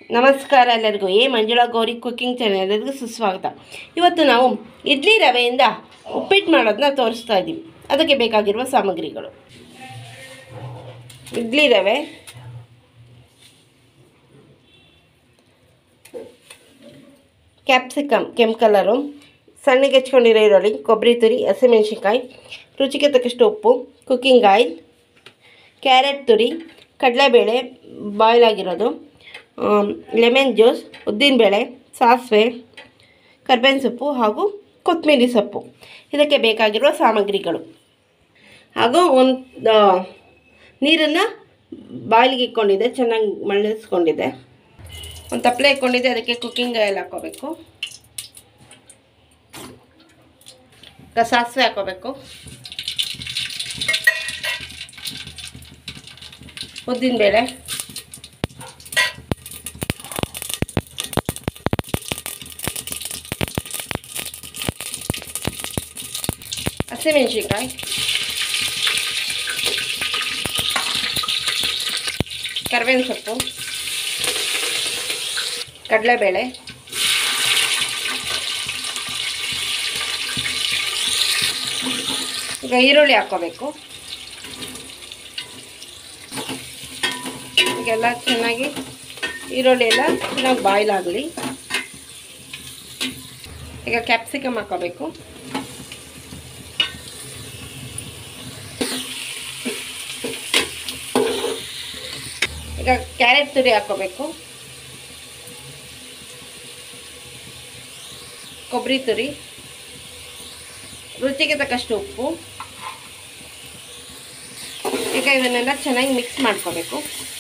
ನಮಸ್ಕಾರ ಎಲ್ಲರಿಗೂ ಎ ಮಂಜುಳಾ ಗೌರಿ ಕುಕ್ಕಿಂಗ್ ಚಾನಲ್ ಎಲ್ಲರಿಗೂ ಸುಸ್ವಾಗತ ಇವತ್ತು ನಾವು ಇಡ್ಲಿ ರವೆಯಿಂದ ಉಪ್ಪಿಟ್ಟು ಮಾಡೋದನ್ನ ತೋರಿಸ್ತಾ ಇದ್ದೀವಿ ಅದಕ್ಕೆ ಬೇಕಾಗಿರುವ ಸಾಮಗ್ರಿಗಳು ಇಡ್ಲಿ ರವೆ ಕ್ಯಾಪ್ಸಿಕಮ್ ಕೆಂಪು ಕಲರು ಸಣ್ಣಗೆ ಹೆಚ್ಕೊಂಡಿರೋ ಈರುಳ್ಳಿ ಕೊಬ್ಬರಿ ತುರಿ ಹಸಿಮೆಣ್ಸಿನ್ಕಾಯಿ ರುಚಿಗೆ ತಕ್ಕಷ್ಟು ಉಪ್ಪು ಕುಕ್ಕಿಂಗ್ ಆಯಿಲ್ ಕ್ಯಾರೆಟ್ ತುರಿ ಕಡಲೆಬೇಳೆ ಬಾಯ್ಲ್ ಆಗಿರೋದು ಲೆಮನ್ ಜ್ಯೂಸ್ ಉದ್ದಿನಬೇಳೆ ಸಾಸಿವೆ ಕರ್ಬೇವಿನ ಸೊಪ್ಪು ಹಾಗೂ ಕೊತ್ತಂಬರಿ ಸೊಪ್ಪು ಇದಕ್ಕೆ ಬೇಕಾಗಿರುವ ಸಾಮಗ್ರಿಗಳು ಹಾಗೂ ಒಂದು ನೀರನ್ನು ಬಾಯ್ಲಿಗೆ ಇಟ್ಕೊಂಡಿದ್ದೆ ಚೆನ್ನಾಗಿ ಮಳ್ಳಿಸ್ಕೊಂಡಿದ್ದೆ ಒಂದು ತಪ್ಪಲೆ ಇಟ್ಕೊಂಡಿದ್ದೆ ಅದಕ್ಕೆ ಕುಕ್ಕಿಂಗ್ ಆಯಿಲ್ ಹಾಕೋಬೇಕು ಈಗ ಸಾಸಿವೆ ಹಾಕೋಬೇಕು ಉದ್ದಿನಬೇಳೆ ಹಸಿಮೆಣಸಿನ್ಕಾಯಿ ಕರ್ಬೇವಿನ ಸೊಪ್ಪು ಕಡಲೆಬೇಳೆ ಈಗ ಈರುಳ್ಳಿ ಹಾಕ್ಕೋಬೇಕು ಈಗೆಲ್ಲ ಚೆನ್ನಾಗಿ ಈರುಳ್ಳಿ ಎಲ್ಲ ಚೆನ್ನಾಗಿ ಬಾಯ್ಲ್ ಆಗಲಿ ಈಗ ಕ್ಯಾಪ್ಸಿಕಮ್ ಹಾಕೋಬೇಕು ಈಗ ಕ್ಯಾರೆಟ್ ತುರಿ ಹಾಕೋಬೇಕು ಕೊಬ್ಬರಿ ತುರಿ ರುಚಿಗೆ ತಕ್ಕಷ್ಟು ಉಪ್ಪು ಈಗ ಇದನ್ನೆಲ್ಲ ಚೆನ್ನಾಗಿ ಮಿಕ್ಸ್ ಮಾಡ್ಕೋಬೇಕು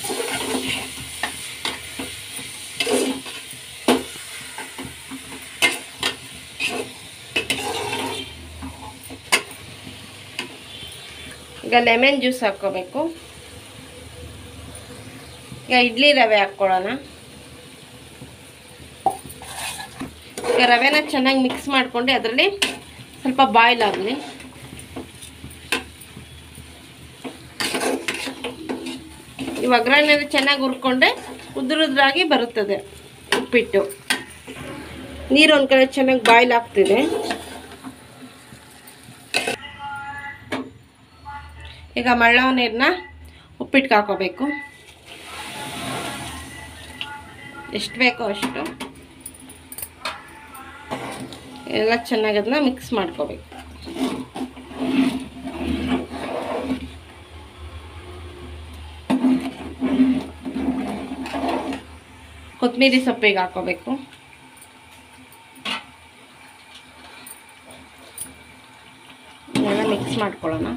ಈಗ ಲೆಮನ್ ಜ್ಯೂಸ್ ಹಾಕ್ಕೋಬೇಕು ಈಗ ಇಡ್ಲಿ ರವೆ ಹಾಕ್ಕೊಳ್ಳೋಣ ಈಗ ರವೆನ ಚೆನ್ನಾಗಿ ಮಿಕ್ಸ್ ಮಾಡಿಕೊಂಡು ಅದರಲ್ಲಿ ಸ್ವಲ್ಪ ಬಾಯ್ಲ್ ಆಗಲಿ ಈ ಒಗ್ಗರಣೆಯಲ್ಲಿ ಚೆನ್ನಾಗಿ ಹುರ್ಕೊಂಡೆ ಉದುರುದ್ರಾಗಿ ಬರುತ್ತದೆ ಉಪ್ಪಿಟ್ಟು ನೀರು ಒಂದು ಕಡೆ ಚೆನ್ನಾಗಿ ಬಾಯ್ಲ್ ಆಗ್ತಿದೆ ಈಗ ಮಳ್ಳವ ನೀರನ್ನ ಉಪ್ಪಿಟ್ಟಿಗೆ ಹಾಕೋಬೇಕು ಎಷ್ಟು ಬೇಕೋ ಅಷ್ಟು ಎಲ್ಲ ಚೆನ್ನಾಗಿ ಅದನ್ನ ಮಿಕ್ಸ್ ಮಾಡ್ಕೋಬೇಕು ಕೊತ್ತಂಬರಿ ಸೊಪ್ಪಿಗೆ ಹಾಕೋಬೇಕು ಎಲ್ಲ ಮಿಕ್ಸ್ ಮಾಡ್ಕೊಳ್ಳೋಣ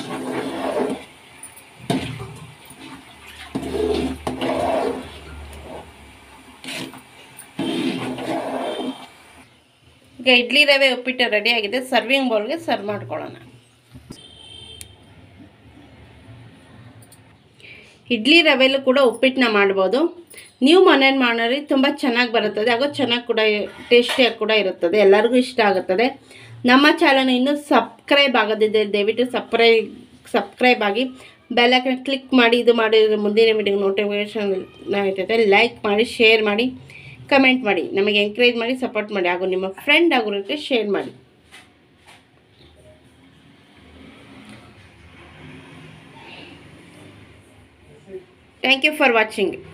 ಈಗ ಇಡ್ಲಿ ರವೆ ಉಪ್ಪಿಟ್ಟು ರೆಡಿ ಆಗಿದೆ ಸರ್ವಿಂಗ್ ಬೌಲ್ಗೆ ಸರ್ವ್ ಮಾಡ್ಕೊಳ್ಳೋಣ ಇಡ್ಲಿ ರವೆಲ್ಲೂ ಕೂಡ ಉಪ್ಪಿಟ್ಟನ್ನ ಮಾಡ್ಬೋದು ನೀವು ಮನೇಲಿ ಮಾಡೋರಿ ತುಂಬ ಚೆನ್ನಾಗಿ ಬರುತ್ತದೆ ಹಾಗೂ ಚೆನ್ನಾಗಿ ಕೂಡ ಟೇಸ್ಟಿಯಾಗಿ ಕೂಡ ಇರುತ್ತದೆ ಎಲ್ಲರಿಗೂ ಇಷ್ಟ ಆಗುತ್ತದೆ ನಮ್ಮ ಚಾನಲ್ ಇನ್ನೂ ಸಬ್ಸ್ಕ್ರೈಬ್ ಆಗೋದಿದೆ ದಯವಿಟ್ಟು ಸಬ್ಸ್ಕ್ರೈಬ್ ಸಬ್ಸ್ಕ್ರೈಬ್ ಆಗಿ ಬೆಲ್ಲೈಕನ್ ಕ್ಲಿಕ್ ಮಾಡಿ ಇದು ಮಾಡಿದ್ರೆ ಮುಂದಿನ ವಿಡಿಯೋ ನೋಟಿಫಿಕೇಷನ್ ಇರ್ತೈತೆ ಲೈಕ್ ಮಾಡಿ ಶೇರ್ ಮಾಡಿ ಕಮೆಂಟ್ ಮಾಡಿ ನಮಗೆ ಎಂಕರೇಜ್ ಮಾಡಿ ಸಪೋರ್ಟ್ ಮಾಡಿ ಹಾಗೂ ನಿಮ್ಮ ಫ್ರೆಂಡ್ ಆಗೋರಿಗೆ ಶೇರ್ ಮಾಡಿ ಥ್ಯಾಂಕ್ ಯು ಫಾರ್ ವಾಚಿಂಗ್